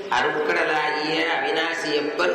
அருட்கடலாகிய அவினாசியப்பர்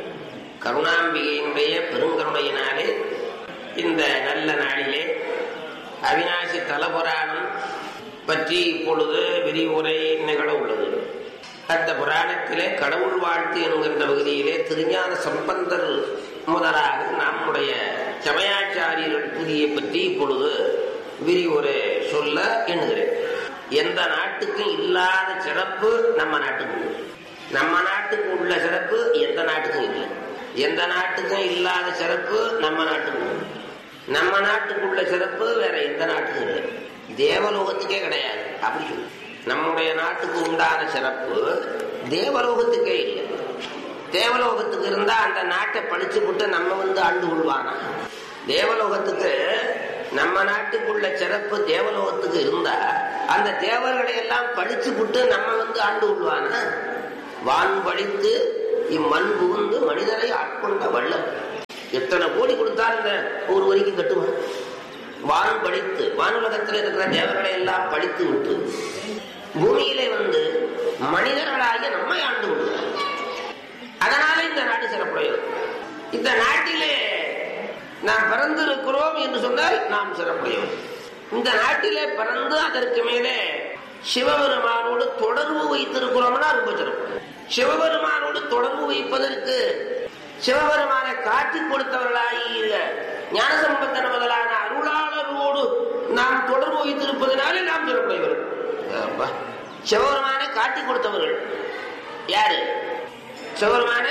கருணாம்பிகையினுடைய பெருங்கருணையினாலே இந்த நல்ல நாளிலே அவினாசி தலபுராணம் பற்றி இப்பொழுது விரிவுரை நிகழ உள்ளது அந்த புராணத்திலே கடவுள் வாழ்த்து என்கின்ற பகுதியிலே திருஞான சம்பந்தர் முதலாக நம்முடைய சமயாச்சாரியர்கள் புதியை பற்றி இப்பொழுது விரிவுரை சொல்ல எண்ணுகிறேன் எந்த நாட்டுக்கும் இல்லாத சிறப்பு நம்ம நாட்டுக்கு உண்டு. நம்ம நாட்டுக்கு உள்ள சிறப்பு எந்த நாட்டுக்கும் இல்லை எந்த நாட்டுக்கும் இல்லாத சிறப்பு நம்ம நாட்டுக்கு உண்டு. நம்ம நாட்டுக்குள்ள சிறப்பு வேற எந்த நாட்டுக்கும் இல்லை தேவலோகத்துக்கே கிடையாது அப்படி சொல்லு நம்முடைய நாட்டுக்கு உண்டான சிறப்பு தேவலோகத்துக்கே இல்லை தேவலோகத்துக்கு இருந்தா அந்த நாட்டை படிச்சு விட்டு நம்ம வந்து ஆண்டு கொள்வானா தேவலோகத்துக்கு நம்ம நாட்டுக்குள்ள சிறப்பு தேவலோகத்துக்கு இருந்தா அந்த தேவர்களை எல்லாம் படிச்சு விட்டு நம்ம வந்து ஆண்டு கொள்வானா வான் படித்து இம்மண் புகுந்து மனிதரை ஆட்கொண்ட வள்ளல் எத்தனை கோடி கொடுத்தாலும் இந்த ஒரு வரைக்கும் கட்டுவான் வான் படித்து வானுலகத்தில் இருக்கிற தேவர்களை எல்லாம் படித்து விட்டு பூமியிலே வந்து மனிதர்களாகிய நம்மை ஆண்டு கொள்கிறார் அதனால இந்த நாடு சிறப்புடையது இந்த நாட்டிலே நாம் பிறந்திருக்கிறோம் என்று சொன்னால் நாம் சிறப்புடையவர் இந்த நாட்டிலே பிறந்து அதற்கு மேலே சிவபெருமானோடு தொடர்பு வைத்திருக்கிறோம்னா ரொம்ப சிறப்பு சிவபெருமானோடு தொடர்பு வைப்பதற்கு சிவபெருமானை காட்டிக் கொடுத்தவர்களாகிய ஞானசம்பந்தன முதலான அருளாளரோடு நாம் தொடர்பு வைத்திருப்பதனாலே நாம் சிறப்புடையவர்கள் அப்பா. சிவபெருமானை காட்டிக் கொடுத்தவர்கள் யாரு சிவபெருமான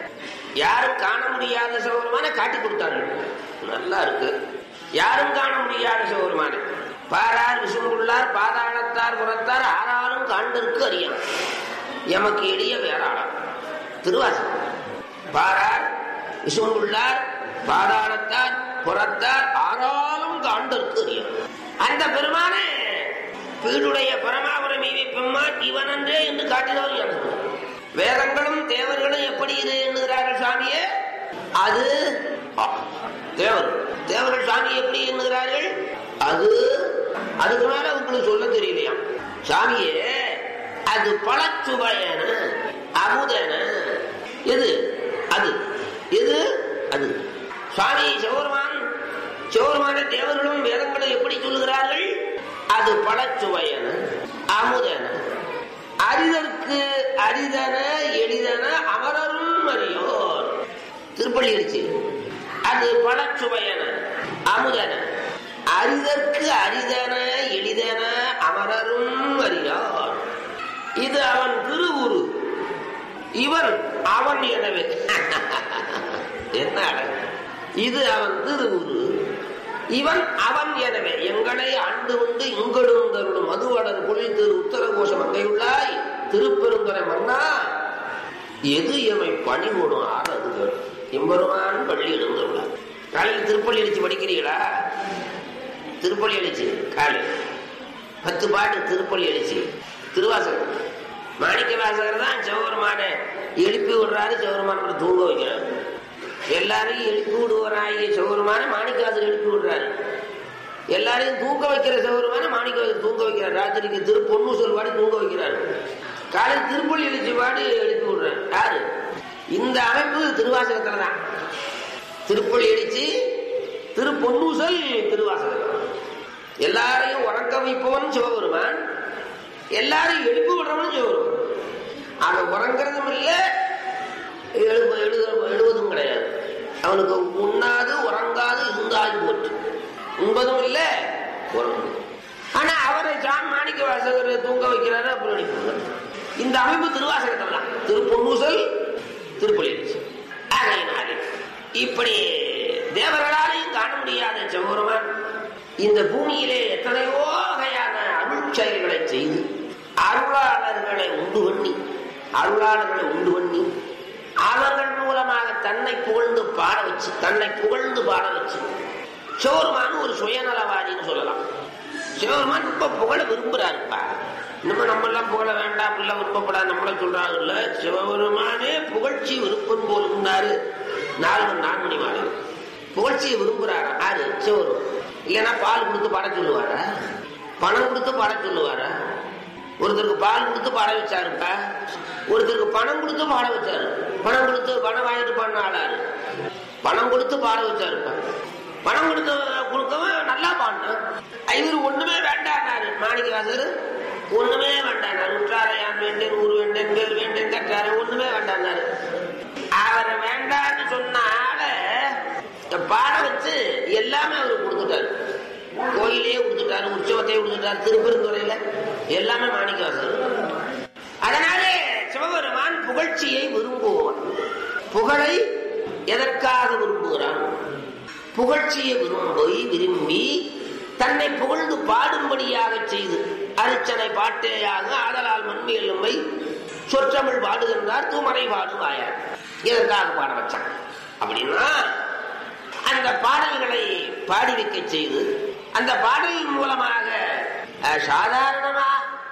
யாரும் காண முடியாத சிவபெருமான காட்டி கொடுத்தார்கள் நல்லா இருக்கு யாரும் காண முடியாத சிவபெருமான பாரார் விசும்புள்ளார் பாதாளத்தார் புறத்தார் ஆறாலும் காண்டிற்கு அறியான் எமக்கு எளிய வேறாளம் திருவாசகம் பாரார் விசும்புள்ளார் பாதாளத்தார் புறத்தார் ஆறாலும் காண்டிற்கு அறியான் அந்த பெருமானே வீடுடைய பரமாபுரம் மீவி பெம்மான் இவனன்றே என்று காட்டினவர் எனக்கு வேதங்களும் தேவர்களும் எப்படி இது எண்ணுகிறார்கள் சுவாமியே அது ஆ, தேவர் தேவர்கள் சுவாமி எப்படி எண்ணுகிறார்கள் அது அதுக்கு மேல உங்களுக்கு சொல்ல தெரியலையா சாமியே அது பழச்சுவையன அமுதன எது அது எது அது சுவாமி சிவபெருமான் சிவபெருமான தேவர்களும் வேதங்களும் எப்படி சொல்லுகிறார்கள் அது பழச்சுவையன அமுதன அரிதற்கு அரிதன எளிதன அமரரும் அறியோர் திருப்பள்ளி அடிச்சு அது பழச்சுவையன அமுதன அரிதற்கு அரிதன எளிதன அமரரும் அறியார் இது அவன் திருவுரு இவன் அவன் எனவே என்ன அழகு இது அவன் திருவுரு இவன் அவன் எனவே எங்களை ஆண்டு கொண்டு இங்கடும் தருடும் மதுவடர் பொழில் திரு உத்தரகோஷ மங்கையுள்ளாய் திருப்பெருந்துறை மன்னா எது எமை பணிவோடும் ஆறதுகள் எம்பெருமான் பள்ளி எழுந்துள்ளார் காலையில் திருப்பள்ளி அடிச்சு படிக்கிறீங்களா திருப்பள்ளி அடிச்சு காலையில் பத்து பாட்டு திருப்பள்ளி அடிச்சு திருவாசகம் மாணிக்க வாசகர் தான் சிவபெருமான எழுப்பி விடுறாரு சிவபெருமான கூட தூங்க வைக்கிறாரு எல்லாரையும் எழுப்பி விடுவராகிய சிவபெருமான மாணிக்காசர் எழுப்பி விடுறாரு எல்லாரையும் தூங்க வைக்கிற சிவபெருமான மாணிக்கவாசர் தூங்க வைக்கிறார் ராத்திரிக்கு திரு பொன்னூசல் பாடி தூங்க வைக்கிறார் காலையில் திருப்பள்ளி எழுச்சி பாடி எழுப்பி விடுறாரு யாரு இந்த அமைப்பு திருவாசகத்துல தான் திருப்பள்ளி எழுச்சி திரு பொன்னூசல் திருவாசகம் எல்லாரையும் உறக்க வைப்பவன் சிவபெருமான் எல்லாரையும் எழுப்பி விடுறவனும் சிவபெருமான் அவன் உறங்குறதும் இல்லை எழுப எழுத எழுவதும் கிடையாது அவனுக்கு உண்ணாது உறங்காது இருந்தாது போட்டு உண்பதும் இல்லை உறங்கும் ஆனா அவரை ஜான் மாணிக்க வாசகர் தூங்க வைக்கிறாரு அப்புறம் அடிப்பாங்க இந்த அமைப்பு திருவாசகத்தில் தான் திருப்பொன்னூசல் திருப்பள்ளி ஆகையினாலே இப்படி தேவர்களாலையும் காண முடியாத செவ்வொருவன் இந்த பூமியிலே எத்தனையோ வகையான அருள் செயல்களை செய்து அருளாளர்களை உண்டு பண்ணி அருளாளர்களை உண்டு பண்ணி அவர்கள் மூலமாக தன்னை புகழ்ந்து பாட வச்சு தன்னை புகழ்ந்து பாட வச்சு சிவருமான் ஒரு சுயநலவாதின்னு சொல்லலாம் சிவருமான் இப்ப புகழ விரும்புறாருப்பா இன்னும் நம்ம எல்லாம் புகழ வேண்டாம் இல்ல விருப்பப்படாது நம்மள சொல்றாங்கல்ல சிவபெருமானே புகழ்ச்சி விருப்பம் போல் இருந்தாரு நாலு நான்மணி மாலை புகழ்ச்சியை விரும்புறாரா யாரு சிவருமான் இல்லைன்னா பால் கொடுத்து பாட சொல்லுவாரா பணம் கொடுத்து பாட சொல்லுவாரா ஒருத்தருக்கு பால் கொடுத்து பாட வச்சாருப்பா ஒருத்தருக்கு பணம் கொடுத்து பாட வச்சாரு பணம் கொடுத்து பணம் வாங்கிட்டு பண்ண ஆளாரு பணம் கொடுத்து பாட வச்சாருப்பா பணம் கொடுத்து கொடுக்கவும் நல்லா பாடினான் இவர் ஒண்ணுமே வேண்டானாரு மாணிக்கவாசர் ஒண்ணுமே வேண்டானாரு உற்றார யான் வேண்டேன் ஊர் வேண்டேன் பேர் வேண்டேன் கற்றாரு ஒண்ணுமே வேண்டானாரு அவர் வேண்டான்னு சொன்ன ஆளை பாட வச்சு எல்லாமே அவருக்கு கொடுத்துட்டாரு கோயிலே கொடுத்துட்டாரு உற்சவத்தையே கொடுத்துட்டாரு திருப்பெருந்துறையில எல்லாமே மாணிக்கவாசர் அதனாலே சிவபெருமான் புகழ்ச்சியை விரும்புவான் புகழை எதற்காக விரும்புகிறான் புகழ்ச்சியை விரும்பி விரும்பி தன்னை புகழ்ந்து பாடும்படியாக செய்து அரிச்சனை பாட்டேயாக ஆதலால் மண்மை எலும்பை சொற்றமிழ் பாடுகின்றார் தூமறை பாடுவாயார் இதற்காக பாட வச்சான் அப்படின்னா அந்த பாடல்களை பாடி வைக்க செய்து அந்த பாடலின் மூலமாக அஹ், சாதாரணமா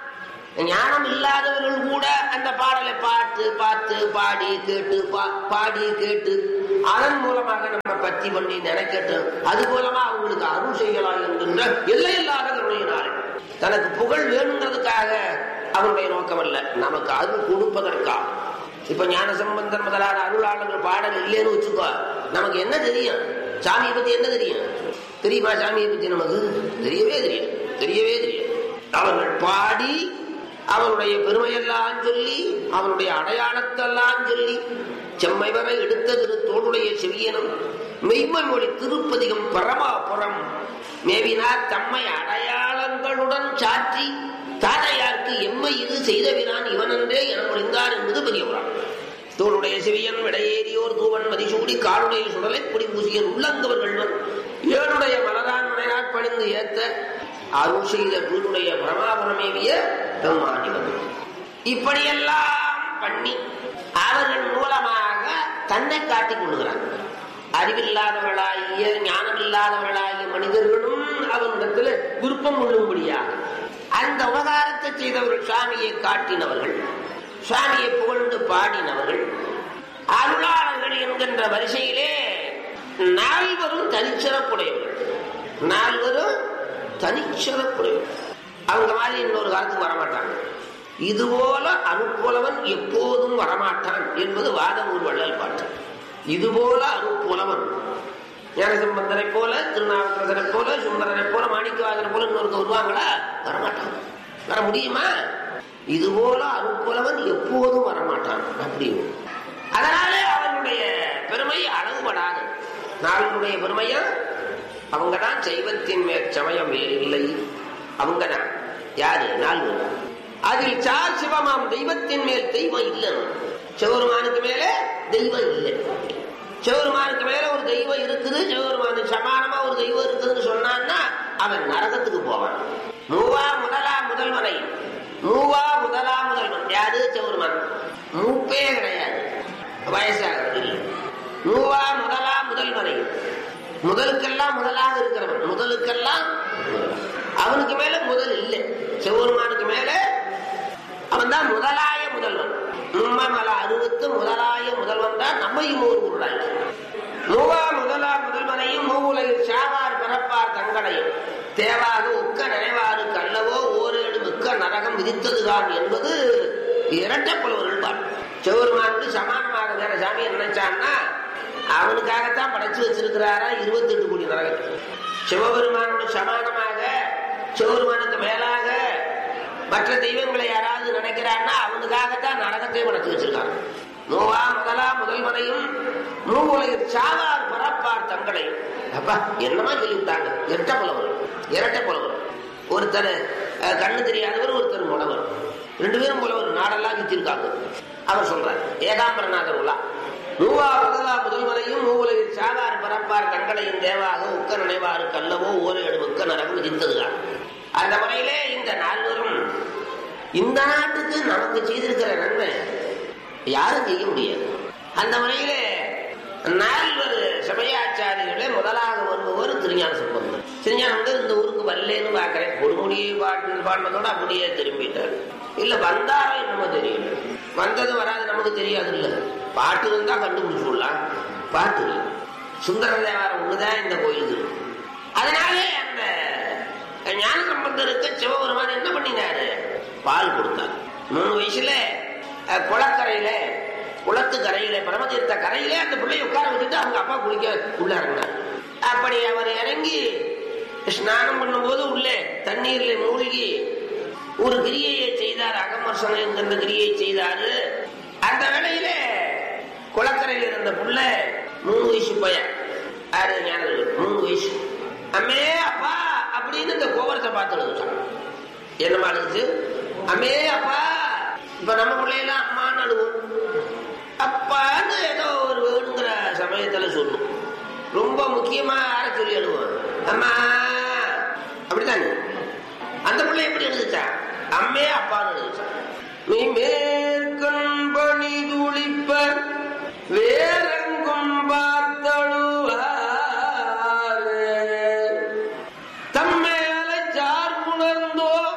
ஞானம் இல்லாதவர்கள் கூட அந்த பாடலை பார்த்து பார்த்து பாடி கேட்டு பா- பாடி கேட்டு அதன் மூலமாக நம்ம பத்தி பண்ணி நினைக்கட்டு அது மூலமா அவங்களுக்கு அருள் செய்யலாம் என்கின்ற எல்லையில்லாத கருணையினார் தனக்கு புகழ் வேணுங்கிறதுக்காக அவருடைய நோக்கம் அல்ல நமக்கு அருள் கொடுப்பதற்காக இப்ப ஞான சம்பந்தர் முதலான அருளாளர்கள் பாடல் இல்லைன்னு வச்சுக்கோ நமக்கு என்ன தெரியும் சாமியை பத்தி என்ன தெரியும் தெரியுமா சாமியை பத்தி நமக்கு தெரியவே தெரியும் தெரியவே தெரியும் அவர்கள் பாடி அவனுடைய பெருமையெல்லாம் சொல்லி அவனுடைய அடையாளத்தெல்லாம் சொல்லி செம்மை வரை எடுத்த திரு தோளுடைய செவியனும் மெய்மை மொழி திருப்பதிகம் பரமாபுரம் மேவினார் தம்மை அடையாளங்களுடன் சாற்றி தாதையாருக்கு எம்மை இது செய்தவினான் இவனன்றே என முடிந்தார் என்பது பெரிய புறம் தோளுடைய செவியன் விடையேறியோர் தூவன் மதிசூடி காடுடைய சுடலை பொடி பூசியன் உள்ளங்கவர் வெள்வன் ஏழுடைய மலரான் மனைநாட் பணிந்து ஏத்த அருள் செய்த வீடுடைய பரமாபுரமேவிய பெம்மானிவன் இப்படியெல்லாம் பண்ணி அவர்கள் மூலமாக தன்னை காட்டிக் கொள்கிறார் அறிவில்லாதவர்களாகிய ஞானமில்லாதவர்களாகிய மனிதர்களும் அவனிடத்தில் விருப்பம் கொள்ளும்படியாக அந்த உபகாரத்தை செய்தவர்கள் சுவாமியை காட்டினவர்கள் சுவாமியை புகழ்ந்து பாடினவர்கள் அருளாளர்கள் என்கின்ற வரிசையிலே நால்வரும் தனிச்சிறப்புடையவர்கள் நால்வரும் தனிச்சிறப்புடையவர்கள் அவங்க மாதிரி இன்னொரு காலத்துக்கு வரமாட்டாங்க இதுபோல அருட்புலவன் எப்போதும் வரமாட்டான் என்பது வாதமூர் வள்ளல் பாட்டு இதுபோல அருட்புலவன் ஞானசம்பந்தரை போல திருநாவுக்கரசரை போல சுந்தரரை போல மாணிக்கவாசனை போல இன்னொருத்த வருவாங்களா வரமாட்டாங்க வர முடியுமா இதுபோல அருட்புலவன் எப்போதும் வரமாட்டான் அப்படின்னு அதனாலே அவனுடைய பெருமை அளவுபடாது நாளுடைய பெருமையா அவங்கதான் சைவத்தின் மேல் சமயம் வேறு இல்லை அவங்கதான் யாரு நாலு அதில் சார் சிவமாம் தெய்வத்தின் மேல் தெய்வம் இல்லைன்னு சிவருமானுக்கு மேல தெய்வம் இல்லை சிவருமானுக்கு மேல ஒரு தெய்வம் இருக்குது சிவருமானுக்கு சமானமா ஒரு தெய்வம் இருக்குதுன்னு சொன்னான்னா அவன் நரகத்துக்கு போவான் மூவா முதலா முதல்வனை மூவா முதலா முதல்வன் யாரு சிவருமான் மூப்பே கிடையாது வயசாகிறது இல்லை மூவா முதலா முதல்வனை முதலுக்கெல்லாம் முதலாக இருக்கிறவன் முதலுக்கெல்லாம் அவனுக்கு மேல முதல் இல்லை சிவருமானுக்கு மேல அவன் தான் முதலாய முதல்வன் மும்மமல அறுபத்து முதலாய முதல்வன் தான் நம்மையும் ஒரு உருளாய் மூவா முதலா முதல்வனையும் மூவுலகில் சாவார் பிறப்பார் தங்களையும் தேவாக ஒக்க நினைவாறு கல்லவோ ஓரேடு மிக்க நரகம் விதித்ததுதான் என்பது இரட்டை புலவர்கள் பாட்டு சிவருமானுக்கு சமானமாக வேற சாமியை நினைச்சான்னா அவனுக்காகத்தான் படைச்சு வச்சிருக்கிறாரா இருபத்தி எட்டு கோடி நரகம் சிவபெருமானோட சமானமாக சிவபெருமானுக்கு மேலாக மற்ற தெய்வங்களை யாராவது நினைக்கிறான்னா அவனுக்காகத்தான் நரகத்தை படைச்சு வச்சிருக்காங்க மூவா முதலா முதல்வனையும் மூவுலகில் சாவார் பரப்பார் தங்களையும் அப்பா என்னமா சொல்லிவிட்டாங்க இரட்டை புலவர் இரட்டை புலவர் ஒருத்தர் அஹ், கண்ணு தெரியாதவர் ஒருத்தர் முடவர் ரெண்டு பேரும் புலவர் நாடெல்லாம் வித்திருக்காங்க அவர் சொல்றார் ஏகாம்பரநாதர் உலா மூவா முதலா முதல்வனையும் மூவுலகில் சாவார் பரப்பார் கண்களையும் தேவாக உக்க நினைவாறு கல்லவோ ஓரேடு உக்க நரகம் விதித்ததுதான் அந்த முறையிலே இந்த நால்வரும் இந்த நாட்டுக்கு நமக்கு செய்திருக்கிற நன்மை யாரும் செய்ய முடியாது அந்த முறையிலே நால்வர் சமயாச்சாரியர்களே முதலாக வருபவர் திருஞான சம்பந்தர் திருஞானந்தர் இந்த ஊருக்கு வரலேன்னு பார்க்கிறேன் ஒரு முடியை பாட்டு பாடினதோட அப்படியே திரும்பிட்டார் இல்ல வந்தாரோ என்னமோ தெரியல வந்தது வராது நமக்கு தெரியாது இல்ல பாட்டு வந்தா கண்டுபிடிச்சுடலாம் பாட்டு இல்லை சுந்தர தேவாரம் ஒண்ணுதான் இந்த கோயிலுக்கு அதனாலே அந்த ஞான சம்பந்தருக்கு சிவபெருமான் என்ன பண்ணினாரு பால் கொடுத்தார் மூணு வயசுல அஹ், குளக்கரையில குளத்து கரையில பிரமதீர்த்த கரையில அந்த பிள்ளையை உட்கார வச்சுட்டு அவங்க அப்பா குளிக்க உள்ள இறங்கினார் அப்படி அவர் இறங்கி ஸ்நானம் பண்ணும்போது உள்ளே தண்ணீர்ல மூழ்கி ஒரு கிரியையை செய்தார் அகமர்சனம் என்கின்ற கிரியை செய்தாரு அந்த வேளையில குளக்கரையில் இருந்த புள்ள மூணு வயசு பையன் யாரு ஞானம் இருக்கு. மூணு வயசு அம்மே அப்பா அப்படின்னு இந்த கோபுரத்தை பார்த்து எழுதுட்டான் என்னமா அழுது அம்மே அப்பா இப்ப நம்ம பிள்ளையெல்லாம் அம்மான்னு அழுவோம் அப்பான்னு ஏதோ ஒரு வேணுங்கிற சமயத்துல சொல்லும் ரொம்ப முக்கியமா யார சொல்லி அழுவோம் அம்மா அப்படித்தானே அந்த பிள்ளை எப்படி எழுதுச்சா